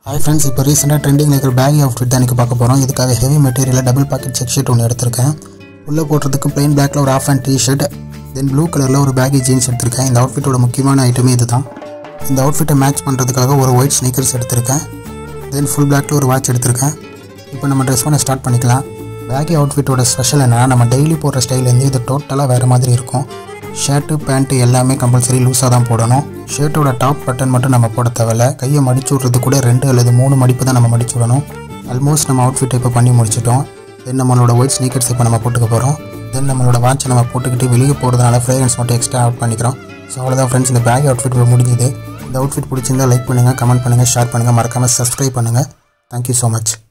hi friends இப்போ ரீசெண்டாக ட்ரெண்டிங்கில் இருக்கிற பேகி அவுட்ஃபிட் தான் எனக்கு பார்க்க போகிறோம் இதுக்காக ஹெவி மெட்டீரியலில் டபுள் பாக்கெட் செக் ஷர்ட் ஒன்று எடுத்திருக்கேன் உள்ளே போடுறதுக்கு plain blackல ஒரு ஆஃப் and T shirt then blue கலரில் ஒரு பேகி ஜீன்ஸ் எடுத்திருக்கேன் இந்த அவுட்ஃபிட்டோட முக்கியமான ஐட்டமே இதுதான் இந்த அவுட்ஃபிட்டை மேட்ச் பண்ணுறதுக்காக ஒரு ஒயிட் ஸ்னீக்கர்ஸ் எடுத்திருக்கேன் தென் ஃபுல் பிளாக்ல ஒரு வாட்ச் எடுத்திருக்கேன் இப்போ நம்ம ட்ரெஸ் பண்ண ஸ்டார்ட் பண்ணிக்கலாம் பேகி அவுட்ஃபிட்டோட ஸ்பெஷல் என்னன்னா நம்ம டெய்லி போடுற ஸ்டைல்லேருந்து இது டோட்டலாக வேறு மாதிரி இருக்கும் ஷர்ட்டு பேண்ட்டு எல்லாமே கம்பல்சரி லூஸாக தான் போடணும் ஷர்ட்டோட டாப் பட்டன் மட்டும் நம்ம போட தேவையில்ல கையை மடிச்சு விட்றது கூட ரெண்டு அல்லது மூணு மடிப்பு தான் நம்ம மடிச்சு விடணும் ஆல்மோஸ்ட் நம்ம அவுட்ஃபிட் இப்போ பண்ணி முடிச்சிட்டோம் தென் நம்மளோட ஒயிட் ஸ்னீக்கர்ஸ் இப்போ நம்ம போட்டுக்க போகிறோம் தென் நம்மளோட வாட்சை நம்ம போட்டுக்கிட்டு வெளியே போகிறதுனால ஃப்ரேக்ரன்ஸ் மட்டும் எக்ஸ்ட்ரா ஆட் பண்ணிக்கிறோம் ஸோ அவ்வளோதான் ஃப்ரெண்ட்ஸ் இந்த பேக் அவுட்ஃபிட் முடிஞ்சுது இந்த அவுட்ஃபிட் பிடிச்சிருந்தா லைக் பண்ணுங்கள் கமெண்ட் பண்ணுங்கள் ஷேர் பண்ணுங்கள் மறக்காமல் சப்ஸ்கிரைப் பண்ணுங்கள் தேங்க்யூ ஸோ மச்